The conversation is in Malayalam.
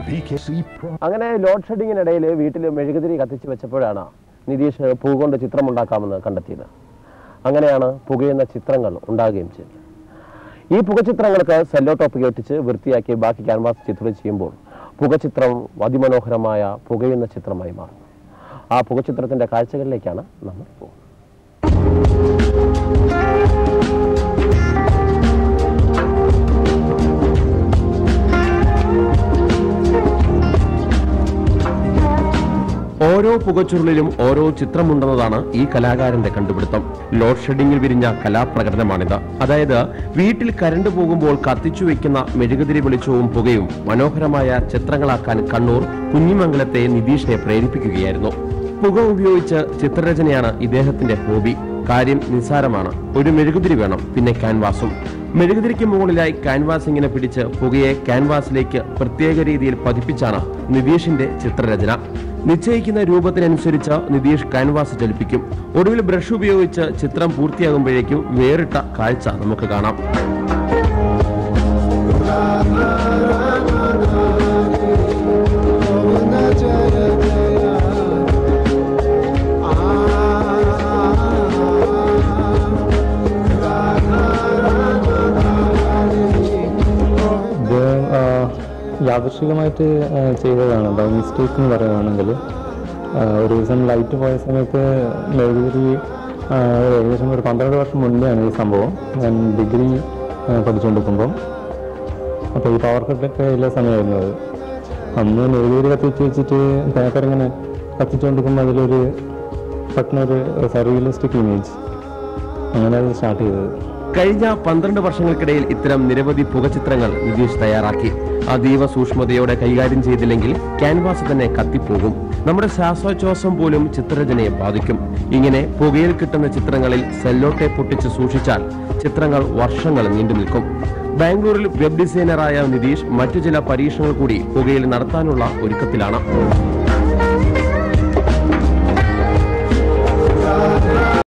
BKC Pro. അങ്ങനെ ലോഡ് ഷെഡിങ്ങിനിടയിൽ വീട്ടിൽ മെഴുകുതിരി കത്തിച്ച് വെച്ചപ്പോഴാണ് നിതീഷ് പൂ കൊണ്ട് ചിത്രമുണ്ടാക്കാമെന്ന് കണ്ടെത്തിയത് അങ്ങനെയാണ് പുകയുന്ന ചിത്രങ്ങൾ ഉണ്ടാകുകയും ചെയ്തത് ഈ പുകച്ചിത്രങ്ങൾക്ക് സെല്ലോ ടോപ്പ് കെട്ടിച്ച് വൃത്തിയാക്കി ബാക്കി ക്യാൻവാസ് ചിത്രം ചെയ്യുമ്പോൾ പുകച്ചിത്രം അതിമനോഹരമായ പുകയുന്ന ചിത്രമായി മാറുന്നു ആ പുകച്ചിത്രത്തിന്റെ കാഴ്ചകളിലേക്കാണ് നമ്മൾ പോകുന്നത് ഓരോ പുകച്ചുരുളിലും ഓരോ ചിത്രമുണ്ടെന്നതാണ് ഈ കലാകാരന്റെ കണ്ടുപിടുത്തം ലോഡ് ഷെഡിങ്ങിൽ വിരിഞ്ഞ കലാപ്രകടനമാണിത് അതായത് വീട്ടിൽ കരണ്ട് പോകുമ്പോൾ കത്തിച്ചു വെക്കുന്ന മെഴുകുതിരി വെളിച്ചവും പുകയും മനോഹരമായ ചിത്രങ്ങളാക്കാൻ കണ്ണൂർ കുഞ്ഞിമംഗലത്തെ നിതീഷിനെ പ്രേരിപ്പിക്കുകയായിരുന്നു പുക ഉപയോഗിച്ച് ചിത്രരചനയാണ് ഇദ്ദേഹത്തിന്റെ ഹോബി കാര്യം നിസ്സാരമാണ് ഒരു മെഴുകുതിരി വേണം പിന്നെ ക്യാൻവാസും മെഴുകുതിരിക്ക് മുകളിലായി ക്യാൻവാസ് ഇങ്ങനെ പിടിച്ച് പുകയെ ക്യാൻവാസിലേക്ക് പ്രത്യേക രീതിയിൽ പതിപ്പിച്ചാണ് നിതീഷിന്റെ ചിത്രരചന നിശ്ചയിക്കുന്ന രൂപത്തിനനുസരിച്ച് നിതീഷ് ക്യാൻവാസ് ചലിപ്പിക്കും ഒടുവിൽ ബ്രഷ് ഉപയോഗിച്ച് ചിത്രം പൂർത്തിയാകുമ്പോഴേക്കും വേറിട്ട കാഴ്ച നമുക്ക് കാണാം ഇത് ആ, യാദൃശ്ചികമായിട്ട് ആ, ചെയ്തതാണ് ബൈ മിസ്റ്റേക്ക് എന്ന് പറയുകയാണെങ്കിൽ ആ, ഒരു ദിവസം ലൈറ്റ് പോയ സമയത്ത് മെഴുകുതിരി ആ, ഏകദേശം ഒരു പന്ത്രണ്ട് വർഷം മുന്നെയാണ് ഈ സംഭവം ഞാൻ ഡിഗ്രി ആ, പഠിച്ചുകൊണ്ടിരിക്കുമ്പം അപ്പോൾ ഈ പവർ കട്ടൊക്കെ ഉള്ള സമയമായിരുന്നു അത് അന്ന് മെഴുകുതിരി കത്തിച്ച് വെച്ചിട്ട് പേപ്പർ ഇങ്ങനെ കത്തിച്ചുകൊണ്ടിരിക്കുമ്പോൾ അതിലൊരു പെട്ടെന്നൊരു റിയലിസ്റ്റിക് ഇമേജ് അങ്ങനെ അത് സ്റ്റാർട്ട് ചെയ്തത് കഴിഞ്ഞ പന്ത്രണ്ട് വർഷങ്ങൾക്കിടയിൽ ഇത്തരം നിരവധി പുകച്ചിത്രങ്ങൾ നിതീഷ് തയ്യാറാക്കി അതീവ സൂക്ഷ്മതയോടെ കൈകാര്യം ചെയ്തില്ലെങ്കിൽ ക്യാൻവാസ് തന്നെ കത്തിപ്പോകും നമ്മുടെ ശ്വാസോച്ഛ്വാസം പോലും ചിത്രരചനയെ ബാധിക്കും ഇങ്ങനെ പുകയിൽ കിട്ടുന്ന ചിത്രങ്ങളിൽ സെല്ലോ ടേപ്പ് പൊട്ടിച്ച് സൂക്ഷിച്ചാൽ ചിത്രങ്ങൾ വർഷങ്ങൾ നീണ്ടു നിൽക്കും ബാംഗ്ലൂരിൽ വെബ് ഡിസൈനറായ നിതീഷ് മറ്റു ചില പരീക്ഷണങ്ങൾ കൂടി പുകയിൽ നടത്താനുള്ള ഒരുക്കത്തിലാണ്